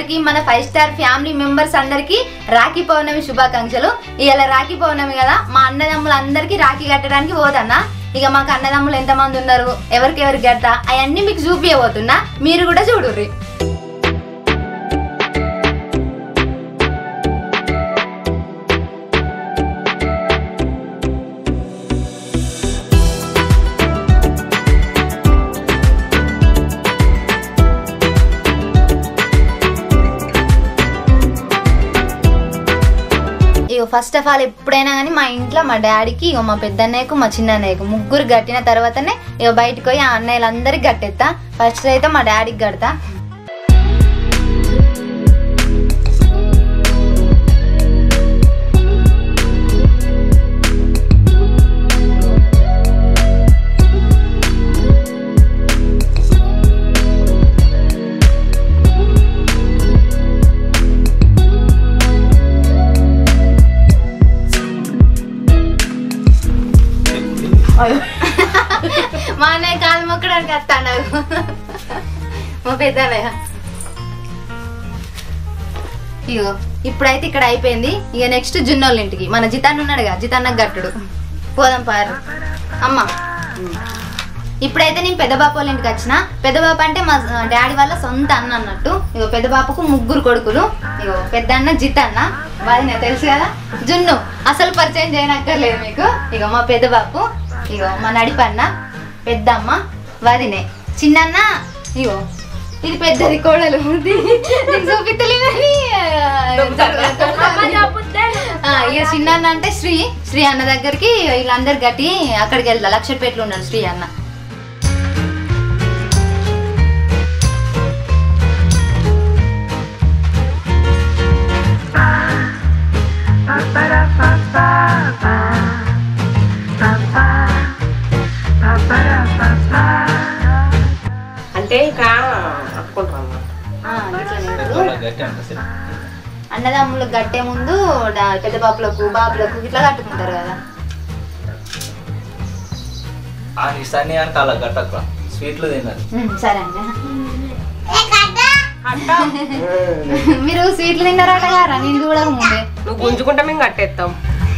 అందరికి మన five star family members అందరికి రాఖీ పౌర్ణమి శుభాకాంక్షలు ఇవాళ రాఖీ పౌర్ణమి కదా మా అన్నదమ్ములు అందరికి రాఖీ కట్టడానికి పోదన్నా ఇక మాకు అన్నదమ్ములు ఎంతమంది ఉన్నారు ఎవరికి ఎవరికి కడతా అవన్నీ మీకు చూపించబోతున్నా మీరు కూడా చూడుర్రి ఇక ఫస్ట్ ఆఫ్ ఆల్ ఎప్పుడైనా కానీ మా ఇంట్లో మా డాడీకి ఇక మా పెద్దన్నయ్యకు మా చిన్నన్నయ్యకు ముగ్గురు కట్టిన తర్వాతనే ఇక బయటకు పోయి ఆ అన్నయ్యలందరికి కట్టేస్తా ఫస్ట్ అయితే మా డాడీకి కడతా మా అన్నయ్య కాలు మొక్కడానికి వస్తాను మా పెద్దన్నయ్య ఇగో ఇప్పుడైతే ఇక్కడ అయిపోయింది ఇక నెక్స్ట్ జున్నోళ్ళ ఇంటికి మన జితాన్ ఉన్నాడుగా జితాన్న గట్టుడు పోదాం పారు అమ్మ ఇప్పుడైతే నేను పెద్ద బాపు వాళ్ళ ఇంటికి వచ్చిన పెద్ద బాపు అంటే మా డాడీ వాళ్ళ సొంత అన్న అన్నట్టు ఇగో పెద్ద బాపుకు ముగ్గురు కొడుకులు ఇగో పెద్ద అన్న జిత్ అన్న వాడిన తెలుసు కదా జున్ను అసలు పరిచయం చేయనక్కర్లేదు మీకు ఇగో మా పెద్ద బాపు ఇగో మా నడిపన్న పెద్దమ్మ వదినే చిన్నన్న ఇగో ఇది పెద్దది కోడలు నీకు చూపిస్తలేదని ఆ, ఇక చిన్న అన్న అంటే శ్రీ శ్రీ అన్న దగ్గరికి వీళ్ళందరు గట్టి అక్కడికి వెళ్తా లక్షపేటలో ఉన్నాడు శ్రీ అన్న అంటే ఇక్కడ పట్టుకుంటాం అన్నమాట ఆ, ఇట్లనే ఇప్పుడు అన్నదమ్ములు గట్టే ముందు డా- పెద్ద బాపులకు బాబులకు ఇట్లా కట్టుకుంటారు కదా ఆ నిస్తాన్ని అంటే అలా గట్టక్క స్వీట్లు తిన్నారు ఉమ్, సరే అండి మీరు స్వీట్లు తిన్నారట గారా నేను చూడక ముందే నువ్వు గుంజుకుంటే మేము కట్టేస్తాం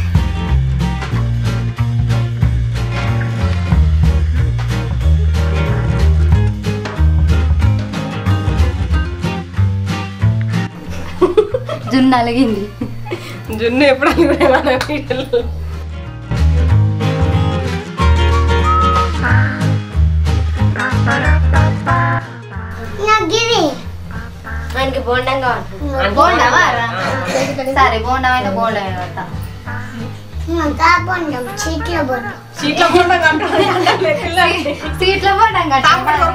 జున్ను అలిగింది జున్ను ఎప్పుడు అనుకునే మన వీడియోలో మనకి బోండంగా బోండావా రా? సరే బోండం అయితే బోండం పెడతా సీట్లో బోండం కంటారు సీట్లో బోండం కట్టా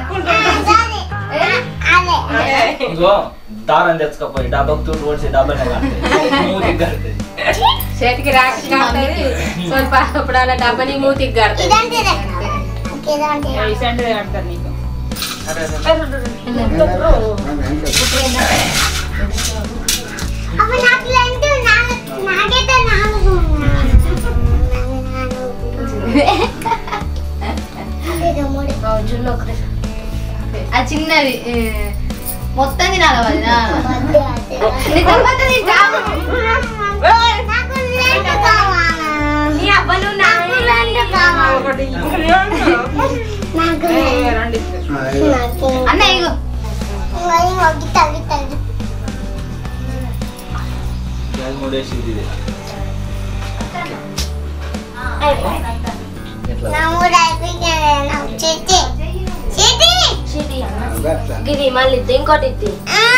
ఇంకో దారం తెచ్చుకపోయి డబ్బాకు తూడు ఓడిసి డబ్బానే కడతాయి మూతికి కడతాయి చేతికి రాకి కడుతుంది ಸ್ವಲ್ಪ ఇప్పుడు అలా డబ్బని మూతికి కడుతుంది రీసెంట్గా కడతారు నీకు అరే అరే. ఆ చిన్నది ఏ, మొత్తం తినాలి వదినా. నీ తర్వాత తింటా. నీ అవ్వను రండి అన్న ఇగో గ్యాస్ మూడేసి ఇది ఎట్లా ఇది మళ్ళీ ఇంకోటి ఇది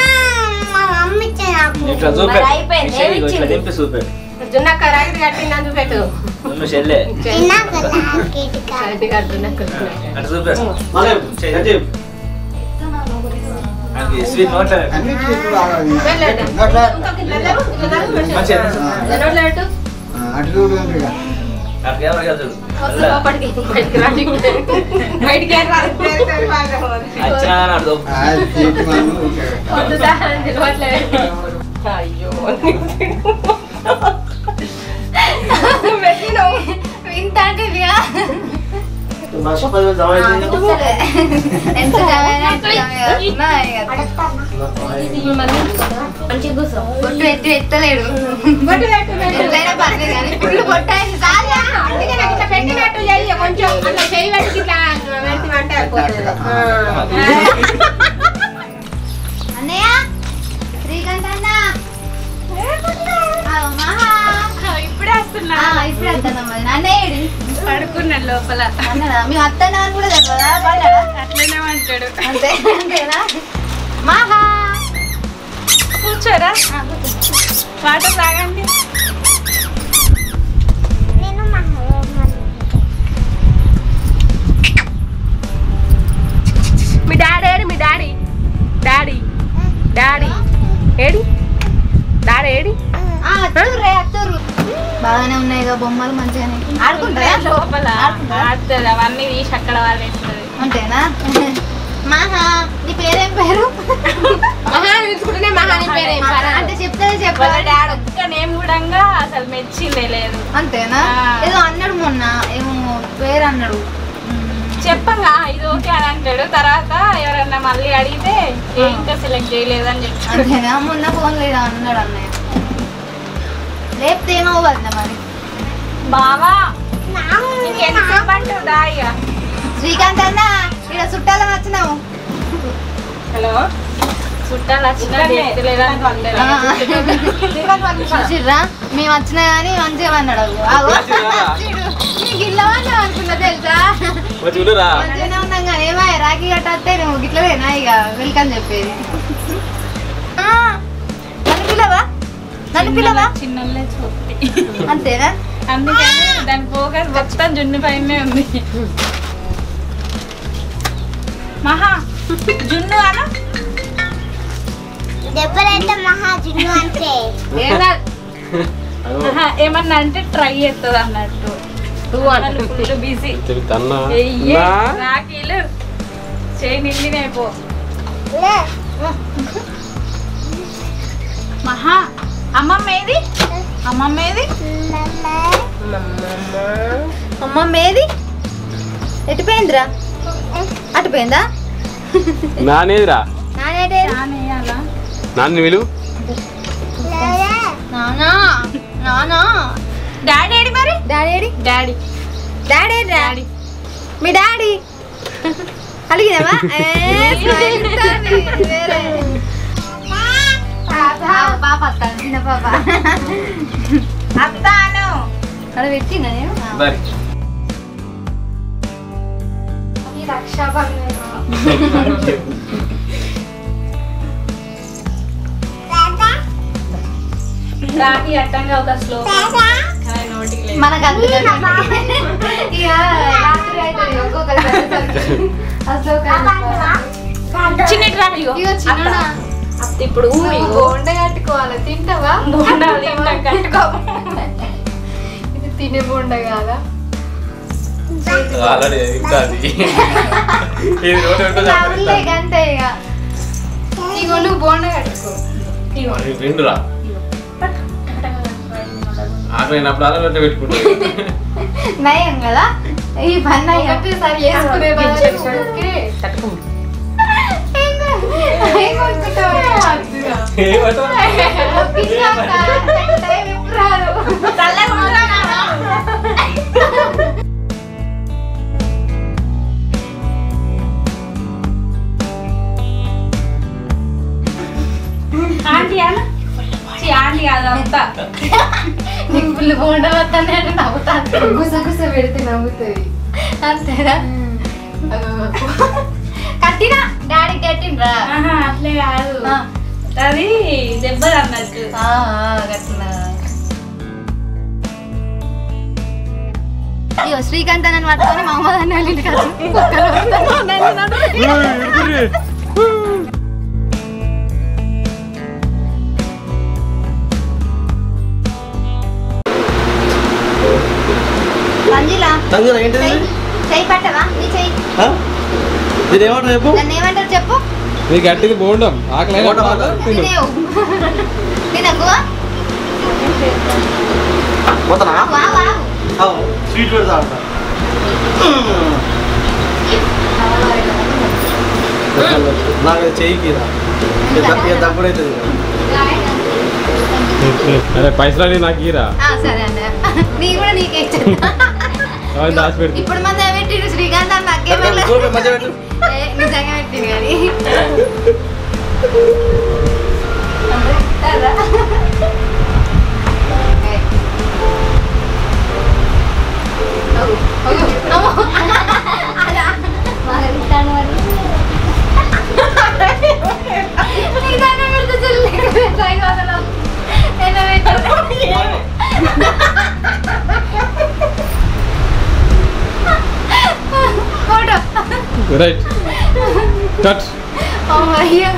ఇట్లా చూపెట్టు మరి అయిపోయింది, ఇట్లా ఇట్లా ఏమిచ్చింది? దింపి చూపెట్టు జున్నక్క రాగిడి కట్టిందని పెట్టు నువ్వు చెల్లె అది కడుతున్నక్క అటు చూపెట్టు మళ్ళీ చెయ్యి, అటు చెప్పు. అది స్వీట్ నోట్లే మంచిగా అటు ఎవరికి చూడు బయటికి వచ్చినా కానీ అటు దొబ్బు. అయ్యో ఇంత అంటే ఇదిగా లక్ష పదివేలు జమ అయితే సరే. ఎంత జమైనా ఎంత జమైనా ఇక మంచిగా కూర్చో బొట్టు ఎత్తి ఎత్తలేడు ఎట్లయినా పర్లేదు కానీ ఫుల్ బొట్టు అయింది చాలు అందుకే నాకు ఇట్లా పెట్టినట్టు చెయ్యి కొంచెం అట్లా చేయి పెట్టి ఇట్లా పెడతామంటే అయిపోతుంది అన్నయ్య శ్రీకాంత్ అన్న ఆ, మహా ఇప్పుడే వస్తున్నా ఆ, ఇప్పుడే వస్తానమ్మా అన్నయ్య ఏడి? పడుకున్నాడు లోపల అన్నడా మీ అత్తన్న అని కూడా తెలియదా పడ్డాడా అట్లనే అంటాడు అంతే అంతేనా మహా కూర్చోరా వాటర్ తాగండి మీ డాడీ ఏడి మీ డాడీ డాడీ డాడీ ఏడి డాడీ ఏడి ఆ, అత్తుర్రు రే అత్తుర్రు బాగానే ఉన్నాయి కదా బొమ్మలు మంచిగానే ఆడుకుంటారా లోపల ఆడుతుంది అవన్నీ తీసి అక్కడ వాళ్ళు వేస్తుంది అంతేనా మహా నీ పేరేం పేరు మహా పిలుచుకుంటేనే మహా నీ పేరు ఏం పరా? అంటే చెప్తే వాళ్ళ చెప్పాలి డాడీ ఒక్క నేమ్ కూడా అసలు మెచ్చిందే లేదు అంతేనా ఆ. ఏదో అన్నాడు మొన్న ఏమో పేరు అన్నాడు మ్మ్. చెప్పంగా ఇది ఓకే అని అంటాడు తర్వాత ఎవరన్నా మళ్ళీ అడిగితే "ఏ, ఇంకా సెలెక్ట్ చేయలేదని చెప్తాడు అంతేనా మొన్న ఫోన్ లేదా అన్నాడు అన్నయ్య లేకపోతే ఏమవ్వద్దా మరి బావా ఇంకెంతసేపు అంటావు దా ఇక శ్రీకాంత్ అన్న ఇక్కడ చుట్టాలం వచ్చినాము హలో చుట్టాలు వచ్చినా లేదని పండలేదు చూసిర్రా మేము వచ్చినా కానీ మంచిగా అన్నాడు అగో. అగో. చూడు. నీకు ఇల్లు వాళ్ళు అనుకున్నా తెలుసా చూడురా మంచిగానే ఉన్నాం కానీ ఏమయ్య రాఖీ కట్టేస్తే నువ్వు గిట్లవేనా ఇక వెల్కమ్ చెప్పేది ఆ, నన్ను పిల్లవా నన్ను పిల్లవా చిన్నోళ్ళే చూపి అంతేనా అందుకని దాని ఫోకస్ మొత్తం జున్ను పైనే ఉంది మహా జున్ను అన దెబ్బలైతే మహా జున్ను అంటే ఆహా, ఏమన్నా అంటే ట్రై చేస్తుంది అన్నట్టు వాళ్ళు ఫుల్ బిజీ రాఖీలు చేయి నిండినైపో మహా అమ్మమ్మ ఏది అమ్మమ్మ ఏది అమ్మమ్మ ఏది ఎటుపోయిందిరా అటుపోయిందా నానేదిరా నానేటే నానేయాలా నాన్న విలు నానా నానా డాడీ ఏడి మరి డాడీ ఏడి డాడీ డాడీ డాడీ మీ డాడీ అలిగినావా ఏ, smile ఇస్తుంది. వేరే. ఆ, పాప వస్తాను చిన్న పాప అత్తాను అక్కడ పెట్టినా నేను మరి ఈ రక్షాబంధన్ రాఖీ అట్టంగా ఒక స్లో కానీ నోటికి లేదు మనకు అందులో ఇక రాత్రి అవుతుంది ఒక్కొక్కరు అసలు చిన్నటి రాఖీ ఇగో. ఇగో చిన్న అత్త ఇప్పుడు ఊ ఇగో. బోండ కట్టుకోవాలి తింటావా బోండాలు తింటాం కట్టుకో ఇది తినే బోండ కాదా ఆల్రెడీ ఇంకా అది ఇది రోడ్డు ఉంటుంది అవునులే అంతే ఇక ఇగో నువ్వు బోండ కట్టుకో ఇగో. విండురా ఆకలినప్పుడు అలా పెట్ట పెట్టుకుంటా నయం కదా ఈ పని ఒకటేసారి వేసుకునే తట్టుకో. చల్లగా ఉండురా నాన్న. ఆంటీ అన్న ఛీ, ఆంటీ అదంతా నీకు ఫుల్ బోండ వస్తానే అంటే నవ్వుతాను గుస గుస పెడితే నవ్వుతుంది అంతేనా కట్టినా డాడీ కట్టినరా ఆహా, అట్లే కాదు అది దెబ్బలు అన్నట్టు కట్టినా అయ్యో శ్రీకాంత్ అని పట్టుకొని మా అమ్మ దాన్ని వెళ్ళి ఇంటికి వచ్చి కుక్కలు వస్తాను. నన్ను నన్ను సంజీలా సంగీత ఏంటిది చెయ్యి చెయ్యి పట్టవా నీ చెయ్యి దీని ఏమంటారు చెప్పు దాన్ని ఏమంటారు చెప్పు నీ గట్టిది బోండం ఆకలి తినేవు తినకు పోతానా ఆగు, ఆగు, ఆగు. స్వీట్ పెడతా అంట నాకు అది చెయ్యికి రా తప్పుడు అవుతుంది అరే పైసలు నాకు ఇరా ఆ, సరే అన్నయ్య నీ కూడా నీకే ఇచ్చేస్తా అవన్నీ దాచి పెడుతుంది ఇప్పుడు మంది పెట్టిండు శ్రీకాంత్ అన్న నాకేమైనా మంచిగా పెట్టు ఏ, నిజంగా పెట్టిండు కానీ అదా? ఏ. అవ్వు, అవ్వు, అవ్వు. అలా. బాగా తిట్టాను మరి. నీకు దండం పెడితే చెల్లి పెట్టాయి వదలం. ఎలా పెట్టావు? ఫోటో రైట్ కట్ అయ్యో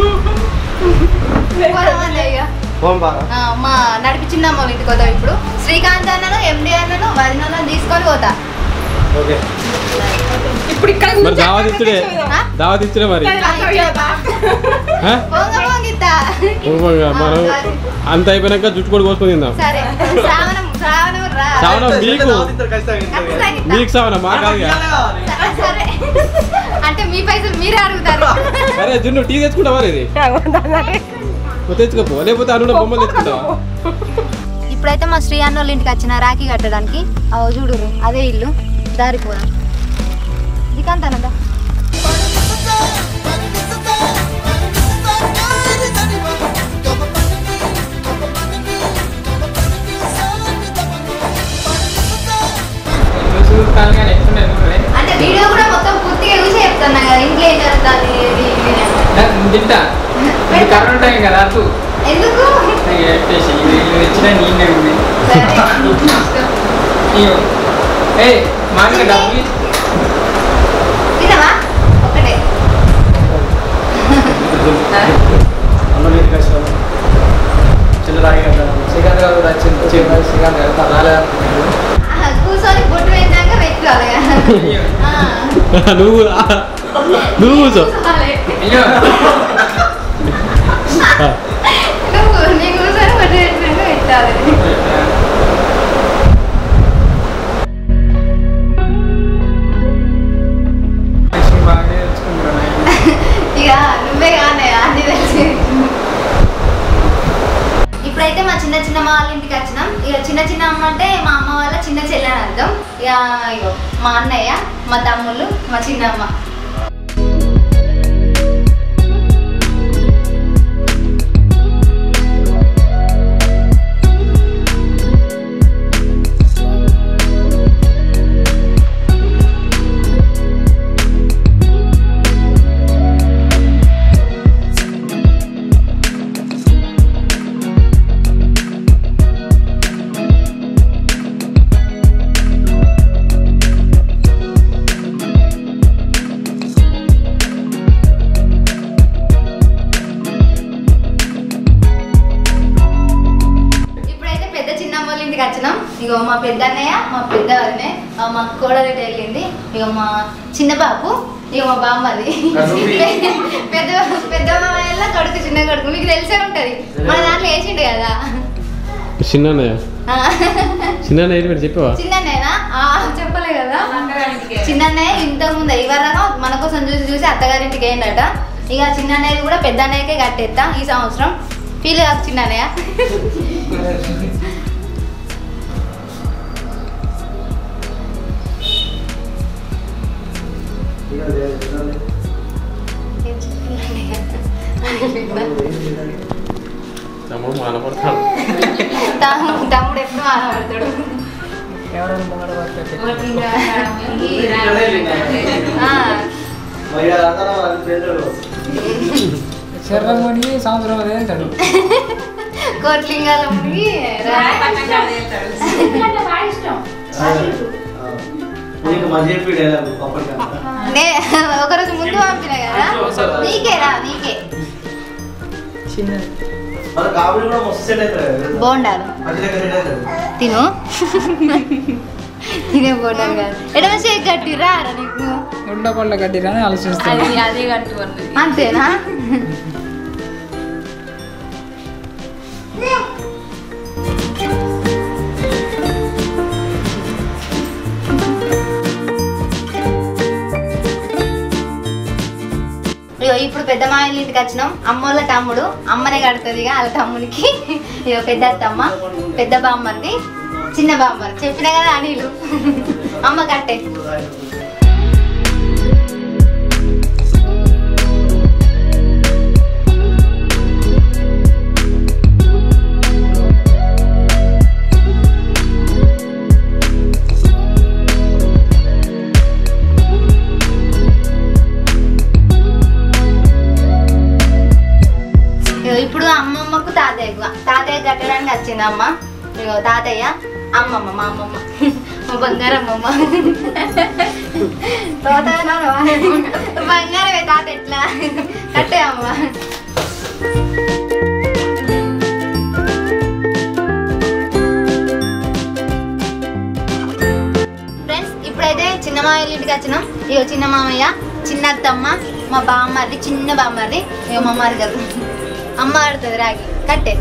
పోదామండి అయ్యా ఫోన్ బాగా ఆ, మా నడిపించిందమ్మ వాళ్ళ ఇంటికి పోతాం ఇప్పుడు శ్రీకాంత్ అన్నను ఎండి అన్నను వదినలను తీసుకొని పోతా ఓకే ఇప్పుడు ఇక్కడ మరి దావత్ ఇచ్చుడే ఆ? దావత్ ఇచ్చుడే మరి ఆ, ఇప్పుడే బా. ఆ? పోంగ పోంగిత్తా. ఊరుకోగా, మనం అంత అయిపోయినాక జుట్టు కూడా కోసుకొని తిందాం సరే శ్రావణం శ్రావణం రా శ్రావణం మీకు ఖచ్చితంగా ఇత్తా. మీకు సావన మా కాదు సరే, సరే అంటే మీ పైసలు మీరే అడుగుతారు అరే జున్ను టీ తెచ్చుకుంటావా ఇది నువ్వు తెచ్చుకోపో లేకపోతే అన్న బొమ్మలు తెచ్చుకుంటావా ఇప్పుడైతే మా శ్రీ అన్న వాళ్ళ ఇంటికి వచ్చిన రాఖీ కట్టడానికి అవు చూడు అదే ఇల్లు దారిపోదాం దికంతానందా అంటే వీడియో కూడా మొత్తం పూర్తిగా చూసి చెప్తున్నా కదా ఇంట్లో ఏం జరుగుతుంది ఏది ఇది అని. తింటా ఇది కరోనా టైం కదా అటు ఎందుకు పెట్టేసి ఇది తెచ్చిన నీళ్ళే ఉంది సరే ఇష్టం. ఇయ్యో. ఏ మాకు డబ్బు తినవా ఒకటే శ్రీకాంత్ గారు కూడా వచ్చింది శ్రీకాంత్ గారు రాలే ఆహా, కూర్చొని బొట్టు వేసాక పెట్టుకోవాలి కదా. ఆ, నువ్వు రా. నువ్వు కూర్చో కూర్చోవాలి. అయ్యో నువ్వు నీ కూర్చొని బొట్టు వేసాక పెట్టాలి బాగా నేర్చుకుంటున్నాను ఇక నువ్వే కానీ అన్ని తెలిసి ఇప్పుడైతే మా చిన్న చిన్న అమ్మ వాళ్ళ ఇంటికి వచ్చినాం ఇక చిన్న చిన్న అమ్మ అంటే మా అమ్మ వాళ్ళ చిన్న చెల్లె అని అర్థం ఇక ఇగో మా అన్నయ్య మా తమ్ముళ్ళు మా చిన్నమ్మ ఇప్పుడైతే పెద్ద చిన్నమ్మ వాళ్ళ ఇంటికి వచ్చినాం ఇగో మా పెద్ద అన్నయ్య మా పెద్ద వదినే ఆ మా కోడలి వెళ్ళింది ఇక మా చిన్న బాబు ఇక మా బామ్మది పెద్ద పెద్ద మామయ్య కొడుకు చిన్న కొడుకు మీకు తెలిసే ఉంటది మన దాంట్లో వేసిండు కదా చిన్న ఆ. చిన్న ఏంటి మీరు చెప్పావా చిన్నన్నయ్యనా ఆ, చెప్పలే కదా చిన్నన్నయ్య ఇంతకు ముందు ఇవరగా మన కోసం చూసి చూసి అత్తగారింటికి ఏంటట ఇక చిన్నన్నయ్య కూడా పెద్ద అన్నయ్యకే కట్టేస్తా ఈ సంవత్సరం ఫీల్ కాదు చిన్నన్నయ్య తమ్ముడు మానపడతాడు తమ్ముడు తమ్ముడు ఎప్పుడు ఆనపడతాడు ఆ, శరీరం కొని సంవత్సరం అదే అంటాడు కోట్లింగాల మునిగి రా. నే ఒకరోజు ముందు పంపిన కదా నీకేరా నీకే మన కాబడి కూడా మస్తు సెట్ అవుతుంది బోండాలు మంచిగా సెట్ అవుతుంది తిను తినే బోండాలు కాదు ఎడమ చేయి కట్టిరా రా నీకు ఉండ పళ్ళ కట్టిరని ఆలోచిస్తాను అది అదే కట్టు అన్నది అంతేనా ఇప్పుడు పెద్ద మామయ్య ఇంటికి వచ్చినాం అమ్మోళ్ళ తమ్ముడు అమ్మనే కడుతుంది ఇక వాళ్ళ తమ్మునికి ఇక పెద్ద అత్తమ్మ పెద్ద బామ్మర్ది చిన్న బామ్మర్ చెప్పినా కదా అనిలు అమ్మ కట్టే ఇగో ఇప్పుడు అమ్మమ్మకు తాతయ్య తాతయ్య కట్టడానికి వచ్చింది అమ్మ ఇగో తాతయ్య అమ్మమ్మ మా అమ్మమ్మ మా బంగారం అమ్మ బంగారమే తాత ఎట్లా కట్టే అమ్మ ఫ్రెండ్స్ ఇప్పుడైతే చిన్న మామయ్య ఇంటికి వచ్చినాం ఇగో చిన్న మామయ్య చిన్న అత్తమ్మ మా బామ్మది చిన్న బామ్మది ఇగో మా మరదలు అమ్మ ఆడుతుంది రాగి కట్టే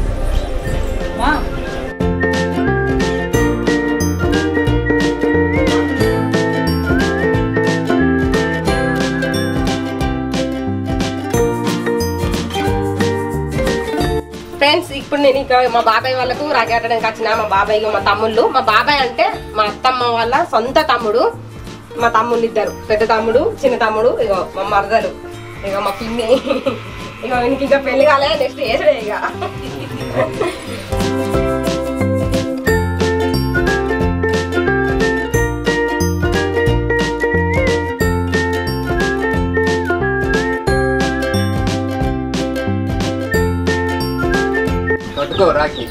ఫ్రెండ్స్ ఇప్పుడు నేను ఇక మా బాబాయ్ వాళ్ళకు రాగేటడానికి వచ్చిన మా బాబాయ్ మా తమ్ముళ్ళు మా బాబాయ్ అంటే మా అత్తమ్మ వాళ్ళ సొంత తమ్ముడు మా తమ్ముళ్ళు ఇద్దరు పెద్ద తమ్ముడు చిన్న తమ్ముడు ఇగో మా మరదలు ఇగో మా పిన్ని ఇగో ఇంక ఇంకా పెళ్లి కాలే నెక్స్ట్ ఏసుడే ఇక పట్టుకో రాఖీ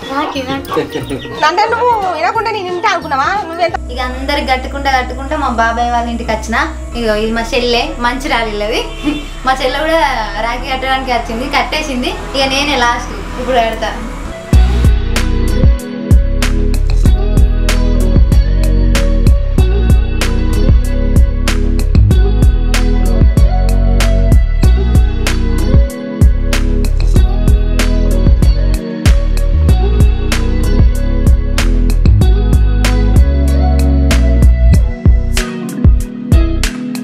అంటే నువ్వు వినకుండా నేను ఇంటే అనుకున్నావా నువ్వెంత ఇక అందరికి కట్టుకుంటా కట్టుకుంటా మా బాబాయ్ వాళ్ళ ఇంటికి వచ్చిన ఇగో ఇది మా చెల్లె మంచి రాలిల్లది మా చెల్లె కూడా రాఖీ కట్టడానికి వచ్చింది కట్టేసింది ఇక నేనే లాస్ట్ ఇప్పుడు కడతా